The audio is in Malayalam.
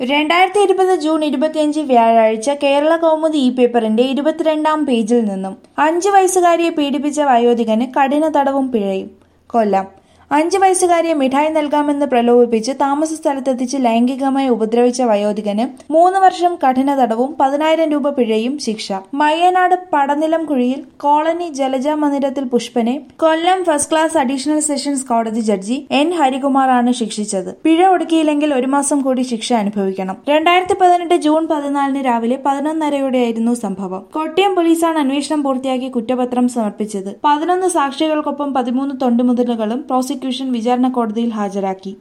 രണ്ടായിരത്തി ഇരുപത് ജൂൺ ഇരുപത്തിയഞ്ച് വ്യാഴാഴ്ച കേരള കൗമുദി ഇ പേപ്പറിന്റെ ഇരുപത്തിരണ്ടാം പേജിൽ നിന്നും അഞ്ച് വയസ്സുകാരിയെ പീഡിപ്പിച്ച വയോധികന് കഠിന തടവും പിഴയും കൊല്ലം അഞ്ച് വയസ്സുകാരിയെ മിഠായി നൽകാമെന്ന് പ്രലോഭിപ്പിച്ച് താമസ സ്ഥലത്തെത്തിച്ച് ലൈംഗികമായി ഉപദ്രവിച്ച വയോധികന് മൂന്ന് വർഷം കഠിന തടവും പതിനായിരം രൂപ പിഴയും ശിക്ഷ മയ്യനാട് പടനിലം കുഴിയിൽ കോളനി ജലജ മന്ദിരത്തിൽ പുഷ്പനെ Kollam first class additional sessions കോടതി ജഡ്ജി എൻ ഹരികുമാറാണ് ശിക്ഷിച്ചത് പിഴ ഒടുക്കിയില്ലെങ്കിൽ ഒരു മാസം കൂടി ശിക്ഷ അനുഭവിക്കണം രണ്ടായിരത്തി പതിനെട്ട് ജൂൺ പതിനാലിന് രാവിലെ പതിനൊന്നരയോടെയായിരുന്നു സംഭവം കൊട്ടിയം പോലീസാണ് അന്വേഷണം പൂർത്തിയാക്കി കുറ്റപത്രം സമർപ്പിച്ചത് പതിനൊന്ന് സാക്ഷികൾക്കൊപ്പം പതിമൂന്ന് തൊണ്ടുമുതലുകളും പ്രോസിക്യൂഷൻ വിചാരണ കോടതിയിൽ ഹാജരാക്കി